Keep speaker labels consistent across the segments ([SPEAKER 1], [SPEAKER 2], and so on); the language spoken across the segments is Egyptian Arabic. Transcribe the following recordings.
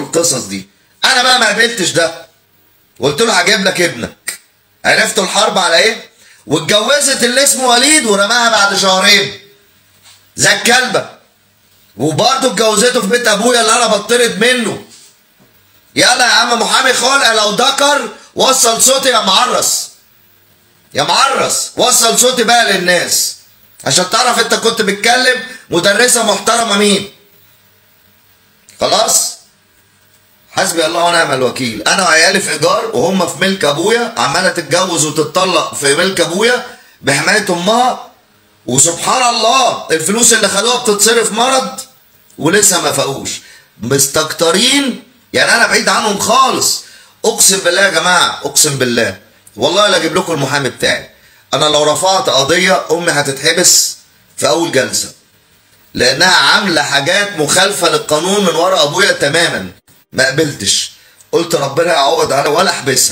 [SPEAKER 1] والقصص دي انا بقى ما قبلتش ده قلت له هجيب لك ابنك عرفتوا الحرب على ايه واتجوزت اللي اسمه وليد ورماها بعد شهرين زي الكلبه وبرضه اتجوزته في بيت ابويا اللي انا بطرد منه يلا يا عم محامي خلق لو ذكر وصل صوتي يا معرس يا معرس وصل صوتي بقى للناس عشان تعرف انت كنت بتكلم مدرسة محترمة مين خلاص حسبي الله ونعم الوكيل انا وعيالي في ايجار وهم في ملك ابويا عماله تتجوز وتتطلق في ملك ابويا بحمايه امها وسبحان الله الفلوس اللي خدوها بتتصرف مرض ولسه ما فاقوش مستكترين يعني انا بعيد عنهم خالص اقسم بالله يا جماعه اقسم بالله والله لا اجيب لكم المحامي بتاعي انا لو رفعت قضيه امي هتتحبس في اول جلسه لانها عامله حاجات مخالفه للقانون من ورا ابويا تماما ما قبلتش قلت ربنا يعوض عليها ولا احبسها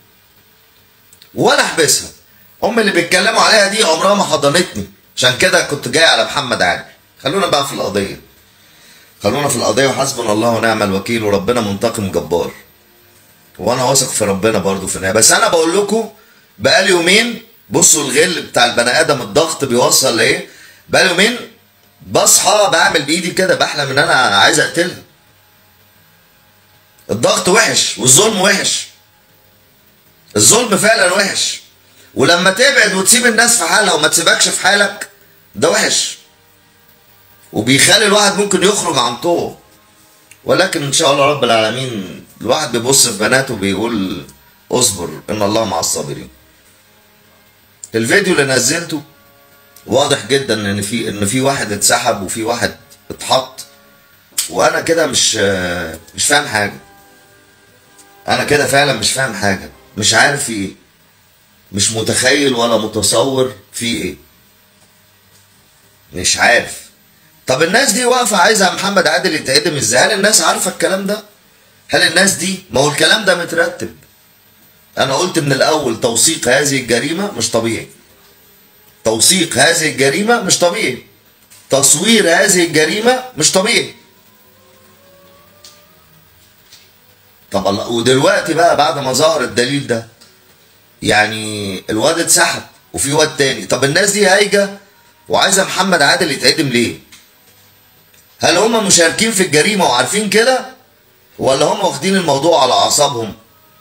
[SPEAKER 1] ولا احبسها امي اللي بيتكلموا عليها دي عمرها ما حضنتني عشان كده كنت جاي على محمد علي خلونا بقى في القضيه خلونا في القضيه وحسبنا الله ونعم الوكيل وربنا منتقم جبار وانا واثق في ربنا برضو في النهايه بس انا بقول لكم بقالي يومين بصوا الغل بتاع البني ادم الضغط بيوصل لايه بقالي يومين بصحى بعمل بايدي كده بحلم ان انا عايز اقتلها الضغط وحش والظلم وحش الظلم فعلا وحش ولما تبعد وتسيب الناس في حالها وما تسيبكش في حالك ده وحش وبيخلي الواحد ممكن يخرج عن طوعه ولكن ان شاء الله رب العالمين الواحد بيبص في بناته بيقول اصبر ان الله مع الصابرين الفيديو اللي نزلته واضح جدا ان في ان في واحد اتسحب وفي واحد اتحط وانا كده مش مش فاهم حاجه انا كده فعلا مش فاهم حاجه مش عارف في ايه مش متخيل ولا متصور في ايه مش عارف طب الناس دي واقفه عايزه محمد عادل يتعدم ازاي هل الناس عارفه الكلام ده هل الناس دي ما هو الكلام ده مترتب انا قلت من الاول توثيق هذه الجريمه مش طبيعي توثيق هذه الجريمه مش طبيعي تصوير هذه الجريمه مش طبيعي طب الله ودلوقتي بقى بعد ما ظهر الدليل ده يعني الواد اتسحب وفي واد تاني طب الناس دي هايجه وعايزه محمد عادل يتعدم ليه؟ هل هم مشاركين في الجريمه وعارفين كده؟ ولا هم واخدين الموضوع على اعصابهم؟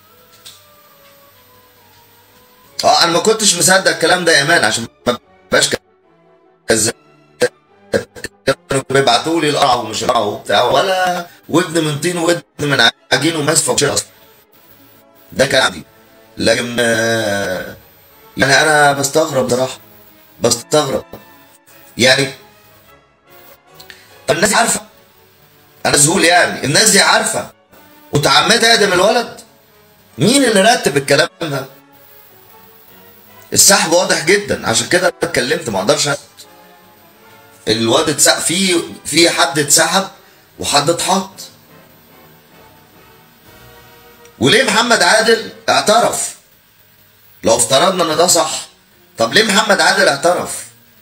[SPEAKER 1] اه انا ما كنتش مصدق الكلام ده يا ايمان عشان ما بقاش كذاب كانوا بيبعتوا لي القرع ومش القرع وبتاع ولا ودن من طين ودن من عجين ومسفه وشيء اصلا ده كان عندي لكن آه، يعني انا بستغرب بصراحه بستغرب يعني طب الناس دي عارفه انا ذهول يعني الناس دي عارفه وتعمد تهدم الولد مين اللي رتب الكلام ده السحب واضح جدا عشان كده اتكلمت ما اقدرش أسكت. الواد اتسحب في في حد اتسحب وحد اتحط وليه محمد عادل اعترف لو افترضنا ان ده صح طب ليه محمد عادل اعترف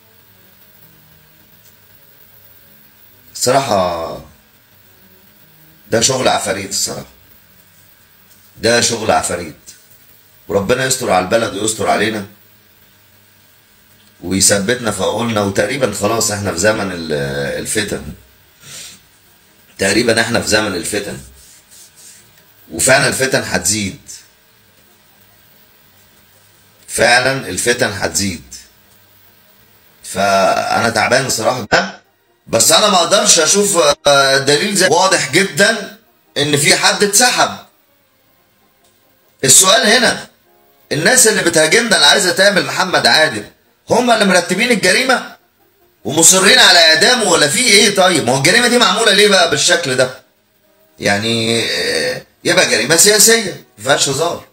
[SPEAKER 1] الصراحة ده شغل عفاريت الصراحة ده شغل عفاريت وربنا يستر على البلد ويستر علينا ويثبتنا في عقولنا وتقريبا خلاص احنا في زمن ال- الفتن تقريبا احنا في زمن الفتن وفعلا الفتن هتزيد فعلا الفتن هتزيد فانا تعبان الصراحه ده بس انا ما اقدرش اشوف آه، دليل زي واضح جدا ان في حد اتسحب السؤال هنا الناس اللي بتهاجمنا اللي عايزه تعمل محمد عادل هم اللي مرتبين الجريمه ومصرين على اعدامه ولا في ايه طيب ما هو الجريمه دي معموله ليه بقى بالشكل ده يعني آه، يبقى جريمه سياسيه ما فيهاش هزار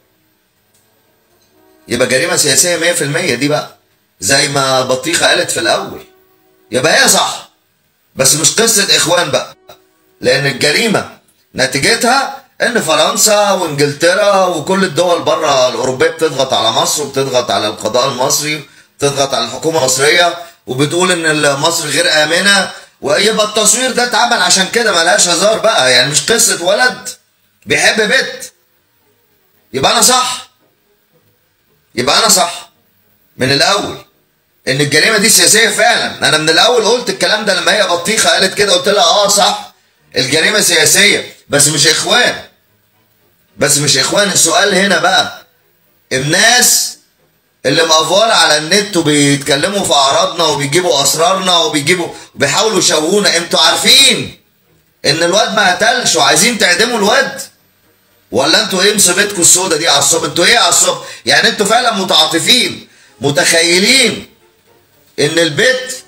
[SPEAKER 1] يبقى جريمه سياسيه 100% دي بقى زي ما بطيخه قالت في الاول يبقى هي صح بس مش قصه اخوان بقى لان الجريمه نتيجتها ان فرنسا وانجلترا وكل الدول بره الاوروبيه بتضغط على مصر وبتضغط على القضاء المصري بتضغط على الحكومه المصريه وبتقول ان مصر غير امنه ويبقى التصوير ده اتعمل عشان كده ملهاش هزار بقى يعني مش قصه ولد بيحب بنت يبقى انا صح يبقى انا صح من الاول ان الجريمه دي سياسيه فعلا انا من الاول قلت الكلام ده لما هي بطيخه قالت كده قلت لها اه صح الجريمه سياسيه بس مش اخوان بس مش اخوان السؤال هنا بقى الناس اللي مقفوله على النت وبيتكلموا في اعراضنا وبيجيبوا اسرارنا وبيجيبوا وبيحاولوا يشوهونا انتوا عارفين ان الواد ما قتلش وعايزين تعدموا الواد ولا انتوا ايه مصيبتكم السودة دي على الصبح انتوا ايه على الصبح يعني انتوا فعلا متعاطفين متخيلين ان البيت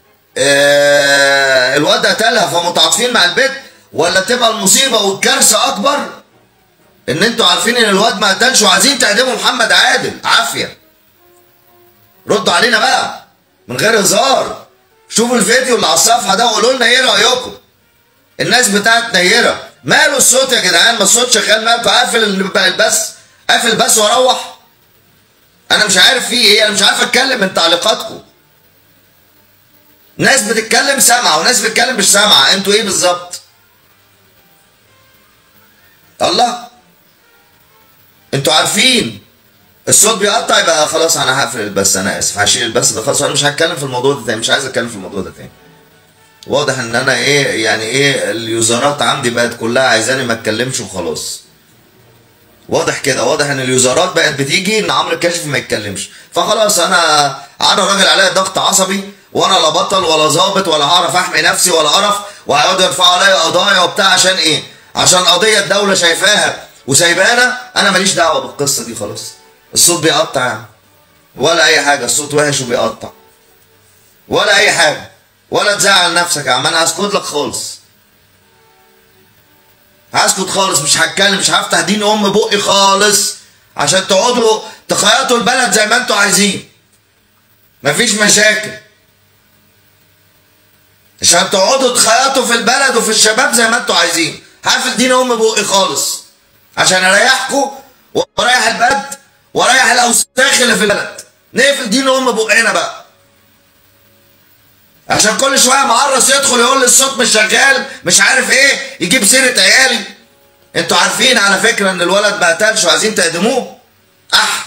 [SPEAKER 1] آه الواد قتلها فمتعاطفين مع البيت ولا تبقى المصيبه والكارثه اكبر ان انتوا عارفين ان الواد ما قتلش وعايزين تعدموا محمد عادل عافيه ردوا علينا بقى من غير هزار شوفوا الفيديو اللي على الصفحه ده وقولوا لنا ايه رايكم الناس بتاعت نيره ماله الصوت يا جدعان ما الصوت شغال مالكم قافل البث قافل البث واروح انا مش عارف في ايه انا مش عارف اتكلم من تعليقاتكم ناس بتتكلم سامعه وناس بتتكلم مش سامعه انتوا ايه بالظبط الله انتوا عارفين الصوت بيقطع يبقى خلاص انا هقفل البث انا اسف هشيل البث ده خلاص انا مش هتكلم في الموضوع ده تاني مش عايز اتكلم في الموضوع ده تاني واضح ان انا ايه يعني ايه اليوزرات عندي بقت كلها عايزاني ما اتكلمش وخلاص واضح كده واضح ان اليوزرات بقت بتيجي ان عمرو الكاشف ما يتكلمش فخلاص انا انا راجل عليا ضغط عصبي وانا لا بطل ولا ظابط ولا هعرف احمي نفسي ولا اعرف وهيقعدوا يرفعوا عليا قضايا وبتاع عشان ايه؟ عشان قضيه الدوله شايفاها وسايبانا انا ماليش دعوه بالقصه دي خلاص الصوت بيقطع يعني ولا اي حاجه الصوت وحش وبيقطع ولا اي حاجه ولا تزعل نفسك يا عم انا هسكت لك خالص هسكت خالص مش هتكلم مش هفتح دين ام بقي خالص عشان تقعدوا تخيطوا البلد زي ما انتوا عايزين مفيش مشاكل عشان تقعدوا تخيطوا في البلد وفي الشباب زي ما انتوا عايزين هقفل دين ام بقي خالص عشان اريحكم واريح البلد واريح الاوساخ اللي في البلد نقفل دين ام بقنا بقى عشان كل شويه معرس يدخل يقول لي الصوت مش شغال مش عارف ايه يجيب سيره عيالي انتوا عارفين على فكره ان الولد ما قتلش وعايزين تقدموه اح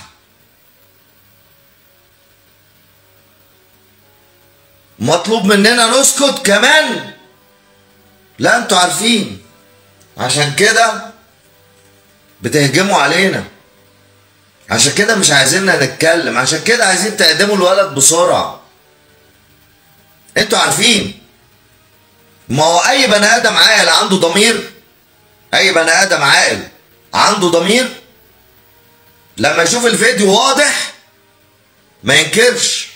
[SPEAKER 1] مطلوب مننا نسكت كمان لا انتوا عارفين عشان كده بتهجموا علينا عشان كده مش عايزيننا نتكلم عشان كده عايزين تقدموا الولد بسرعه انتوا عارفين ما هو اي بني ادم عاقل عنده ضمير اي بني ادم عاقل عنده ضمير لما يشوف الفيديو واضح ما ينكرش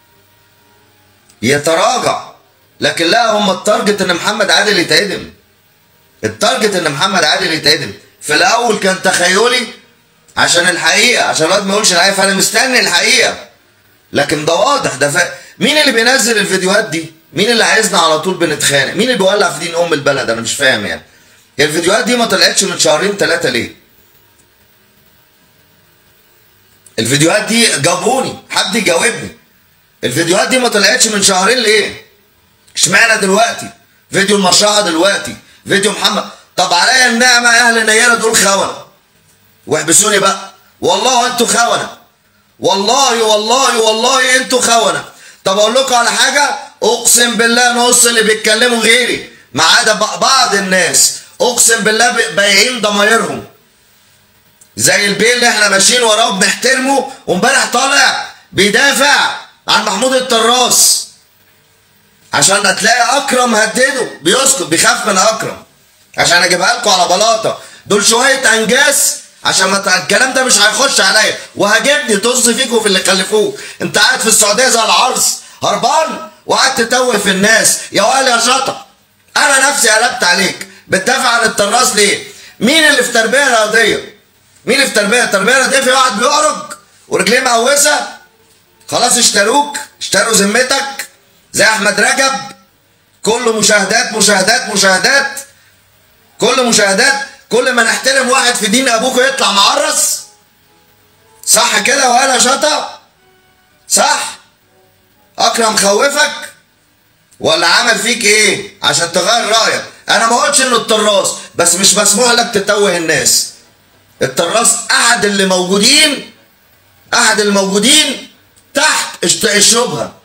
[SPEAKER 1] يتراجع لكن لا هم التارجت ان محمد عادل يتعدم التارجت ان محمد عادل يتعدم في الاول كان تخيلي عشان الحقيقه عشان الواد ما يقولش الحقيقه فانا مستني الحقيقه لكن ده واضح ده ف... مين اللي بينزل الفيديوهات دي مين اللي عايزنا على طول بنتخانق مين اللي بيولع في دين ام البلد انا مش فاهم يعني الفيديوهات دي ما طلعتش من شهرين ثلاثه ليه الفيديوهات دي جابوني حد يجاوبني الفيديوهات دي ما طلعتش من شهرين ليه اشمعنى دلوقتي فيديو المشرحه دلوقتي فيديو محمد طب عليا النعمه اهل نيره دول خونه واحبسوني بقى والله انتوا خونه والله والله والله انتوا خونه طب اقول لكم على حاجه اقسم بالله نص اللي بيتكلموا غيري ما عدا بعض الناس اقسم بالله بايعين ضمايرهم زي البيه اللي احنا ماشيين وراه بنحترمه وامبارح طالع بيدافع عن محمود الطراس عشان هتلاقي اكرم هدده بيسكت بيخاف من اكرم عشان اجيبها لكم على بلاطه دول شويه انجاز عشان ما الكلام ده مش هيخش عليا وهجبني طز فيكم في اللي خلفوه انت قاعد في السعوديه زي العرس هربان وقعدت تتوه في الناس يا وائل يا شطه انا نفسي قلبت عليك بتدافع عن الطراس ليه مين اللي في تربيه رياضيه مين اللي في تربيه تربيه رياضيه في واحد بيعرج ورجليه مهوسه خلاص اشتروك اشتروا ذمتك زي احمد رجب كله مشاهدات مشاهدات مشاهدات كل مشاهدات كل ما نحترم واحد في دين ابوك يطلع معرس صح كده ولا شطه صح اكرم خوفك ولا عمل فيك ايه عشان تغير رايك انا ما قلتش انه الطراس بس مش مسموح لك تتوه الناس الطراس احد اللي موجودين احد الموجودين تحت الشبهه